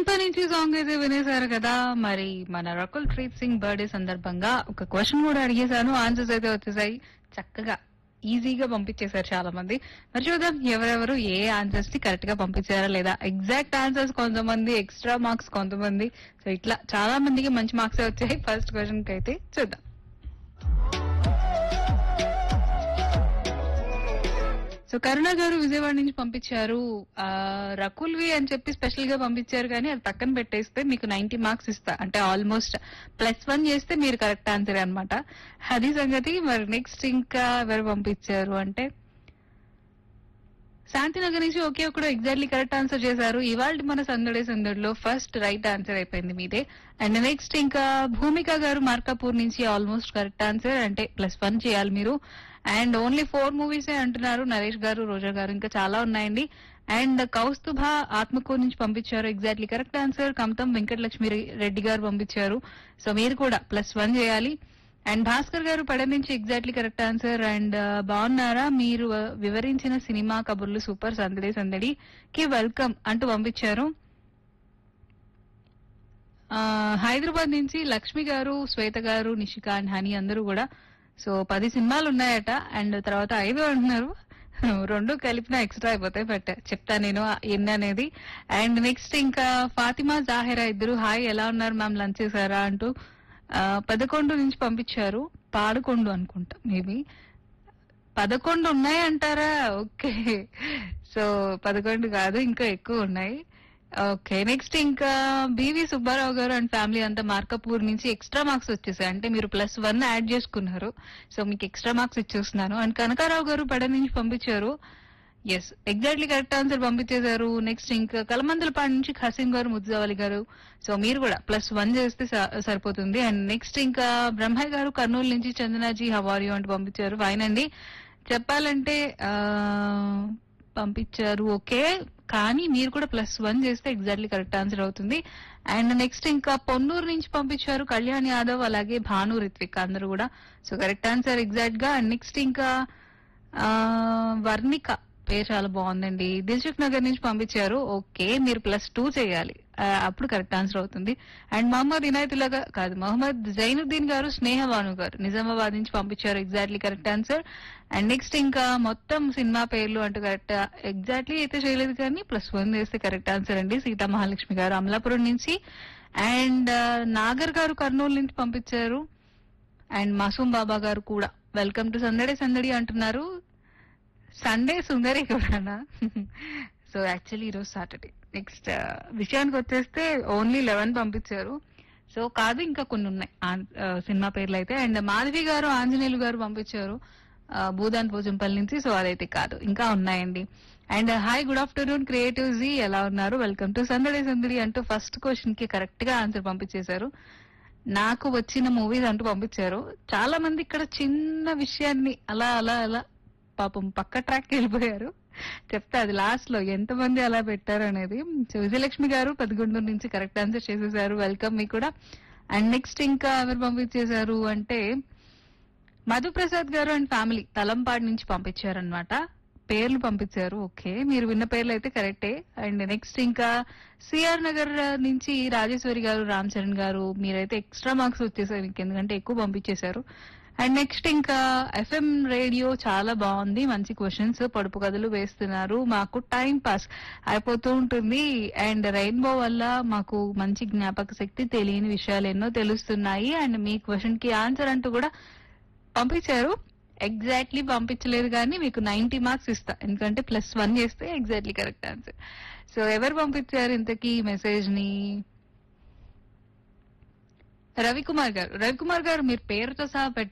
camp నుంచి song అయితే వినేశారు కదా మరి మన రకుల్ ప్రీత్ సింగ్ బర్త్డే సందర్భంగా ఒక క్వశ్చన్ కూడా అడిగేశాను ఆన్సర్స్ అయితే వచ్చేసాయి చక్కగా ఈజీగా పంపించేశారు చాలా మంది మరి చూద్దాం ఎవరెవరు ఏ ఆన్సర్స్ ని కరెక్ట్ గా పంపించారా లేదా ఎగ్జాక్ట్ ఆన్సర్స్ కొంతమంది ఎక్స్ట్రా మార్క్స్ కొంతమంది సో ఇట్లా చాలా మందికి మంచి మార్క్స్ వచ్చాయి ఫస్ట్ క్వశ్చన్ కి అయితే చూద్దాం సో కరుణ గారు విజయవాడ నుంచి పంపించారు ఆ, రకుల్వి అని చెప్పి స్పెషల్ గా పంపించారు కానీ అది పక్కన పెట్టేస్తే మీకు నైన్టీ మార్క్స్ ఇస్తా అంటే ఆల్మోస్ట్ ప్లస్ వన్ చేస్తే మీరు కరెక్ట్ ఆన్సర్ అన్నమాట అది సంగతి మరి నెక్స్ట్ ఇంకా ఎవరు పంపించారు అంటే శాంతినగర్ నుంచి ఒకే ఒకడు ఎగ్జాక్ట్లీ కరెక్ట్ ఆన్సర్ చేశారు ఇవాళ మన సందడి సందడిలో ఫస్ట్ రైట్ ఆన్సర్ అయిపోయింది మీదే అండ్ నెక్స్ట్ ఇంకా భూమిక గారు మార్కాపూర్ నుంచి ఆల్మోస్ట్ కరెక్ట్ ఆన్సర్ అంటే ప్లస్ వన్ చేయాలి మీరు అండ్ ఓన్లీ ఫోర్ మూవీస్ అంటున్నారు నరేష్ గారు రోజా గారు ఇంకా చాలా ఉన్నాయండి అండ్ కౌస్తుభ ఆత్మకూరు నుంచి పంపించారు exactly correct answer Kamatam Venkatalakshmi Reddy గారు పంపించారు సో మీరు కూడా ప్లస్ వన్ చేయాలి అండ్ భాస్కర్ గారు పడ నుంచి ఎగ్జాక్ట్లీ కరెక్ట్ ఆన్సర్ అండ్ బాగున్నారా మీరు uh, వివరించిన సినిమా కబుర్లు సూపర్ సందడి సందడి కి వెల్కమ్ అంటూ పంపించారు ఆ, హైదరాబాద్ నుంచి లక్ష్మి గారు శ్వేత గారు నిషిక అండ్ హనీ అందరూ కూడా సో పది సినిమాలు ఉన్నాయట అండ్ తర్వాత ఐదు అంటున్నారు రెండు కలిపిన ఎక్స్ట్రా అయిపోతాయి బట్ చెప్తా నేను ఎన్ని అనేది అండ్ నెక్స్ట్ ఇంకా ఫాతిమా జాహిరా ఇద్దరు హాయ్ ఎలా ఉన్నారు మ్యామ్ లంచ్ చేశారా అంటూ ఆ, పదకొండు నుంచి పంపించారు పాడుకొండు అనుకుంటా మేబీ పదకొండు ఉన్నాయి అంటారా ఓకే సో పదకొండు కాదు ఇంకా ఎక్కువ ఉన్నాయి ఓకే నెక్స్ట్ ఇంకా బివి సుబ్బారావు గారు అండ్ ఫ్యామిలీ అంతా మార్కపూర్ నుంచి ఎక్స్ట్రా మార్క్స్ వచ్చేసాయి అంటే మీరు ప్లస్ వన్ యాడ్ చేసుకున్నారు సో మీకు ఎక్స్ట్రా మార్క్స్ ఇచ్చేస్తున్నాను అండ్ కనకారావు గారు పడ నుంచి పంపించారు ఎస్ ఎగ్జాక్ట్లీ కరెక్ట్ ఆన్సర్ పంపించేశారు నెక్స్ట్ ఇంకా కలమందలపాడు నుంచి ఖసీం గారు ముద్దావలి గారు సో మీరు కూడా ప్లస్ వన్ చేస్తే స- సరిపోతుంది అండ్ నెక్స్ట్ ఇంకా బ్రహ్మయ్య గారు కర్నూలు నుంచి చందనాజీ హవారియో అంటూ పంపించారు ఫైన్ అండి చెప్పాలంటే ఆ, పంపించారు ఓకే కానీ మీరు కూడా ప్లస్ వన్ చేస్తే ఎగ్జాక్ట్లీ కరెక్ట్ ఆన్సర్ అవుతుంది అండ్ నెక్స్ట్ ఇంకా పొన్నూరు నుంచి పంపించారు కళ్యాణ్ యాదవ్ అలాగే భాను రిత్విక్ అందరూ కూడా సో కరెక్ట్ ఆన్సర్ ఎగ్జాక్ట్ గా అండ్ నెక్స్ట్ ఇంకా ఆ, వర్ణిక పేరు చాలా బాగుందండి దిల్సుఖ్ నగర్ నుంచి పంపించారు ఓకే మీరు ప్లస్ టూ చేయాలి ఆ, అప్పుడు కరెక్ట్ ఆన్సర్ అవుతుంది అండ్ మహమ్మద్ ఇనాయతుల్లా గా- కాదు మహమ్మద్ జైనుద్దీన్ గారు స్నేహవాను గారు నిజామాబాద్ నుంచి పంపించారు exactly correct answer and next ఇంకా మొత్తం సినిమా పేర్లు అంటూ కరెక్ట్ ఎగ్జాక్ట్లీ అయితే చేయలేదు కానీ ప్లస్ వన్ చేస్తే కరెక్ట్ ఆన్సర్ అండి సీతా మహాలక్ష్మి గారు అమలాపురం నుంచి అండ్ నాగర్ గారు కర్నూలు నుంచి పంపించారు అండ్ మాసూం బాబా గారు కూడా వెల్కమ్ టు సందడి సందడి అంటున్నారు సండే సుందరి కూడానా సో యాక్చువల్లీ ఈరోజు సాటర్డే నెక్స్ట్ విషయానికి వచ్చేస్తే ఓన్లీ లెవెన్ పంపించారు సో కాదు ఇంకా కొన్ని ఉన్నాయి ఆన్- ఆ, సినిమా పేర్లు అయితే అండ్ మాధవి గారు ఆంజనేయులు గారు పంపించారు ఆ, భూదాన్ పోజంపల్లి నుంచి సో అదైతే కాదు ఇంకా ఉన్నాయండి and hi good afternoon creative ji ఎలా ఉన్నారు వెల్కమ్ టు సందడి సందడి అంటూ ఫస్ట్ క్వశ్చన్ కి కరెక్ట్ గా ఆన్సర్ పంపించేశారు నాకు వచ్చిన మూవీస్ అంటూ పంపించారు చాలా మంది ఇక్కడ చిన్న విషయాన్ని అలా అలా అలా పాపం పక్క ట్రాక్ వెళ్ళిపోయారు చెప్తా అది లాస్ట్ లో ఎంత మంది అలా పెట్టారు అనేది సో విజయలక్ష్మి గారు పదకొండు నుంచి కరెక్ట్ ఆన్సర్ చేసేసారు వెల్కమ్ మీకు కూడా అండ్ నెక్స్ట్ ఇంకా ఎవరు పంపించేశారు అంటే మధుప్రసాద్ గారు అండ్ ఫ్యామిలీ తలంపాడు నుంచి పంపించారనమాట పేర్లు పంపించారు ఓకే మీరు విన్న పేర్లు అయితే కరెక్టే అండ్ నెక్స్ట్ ఇంకా సిఆర్ నగర్ నుంచి రాజేశ్వరి గారు రామ్ చరణ్ గారు మీరైతే ఎక్స్ట్రా మార్క్స్ వచ్చేసారు మీకు ఎందుకంటే ఎక్కువ పంపించేశారు అండ్ నెక్స్ట్ ఇంకా ఎఫ్ఎం రేడియో చాలా బాగుంది మంచి క్వశ్చన్స్ పొడుపు కథలు వేస్తున్నారు మాకు టైం పాస్ అయిపోతూ ఉంటుంది అండ్ రెయిన్బో వల్ల మాకు మంచి జ్ఞాపక శక్తి తెలియని విషయాలు ఎన్నో తెలుస్తున్నాయి అండ్ మీ క్వశ్చన్ కి ఆన్సర్ అంటూ కూడా పంపించారు ఎగ్జాక్ట్లీ పంపించలేదు కానీ మీకు నైన్టీ మార్క్స్ ఇస్తా ఎందుకంటే ప్లస్ వన్ చేస్తే ఎగ్జాక్ట్లీ కరెక్ట్ ఆన్సర్ సో ఎవరు పంపించారు ఇంతకీ మెసేజ్ ని రవికుమార్ గారు రవికుమార్ గారు మీరు పేరుతో సహా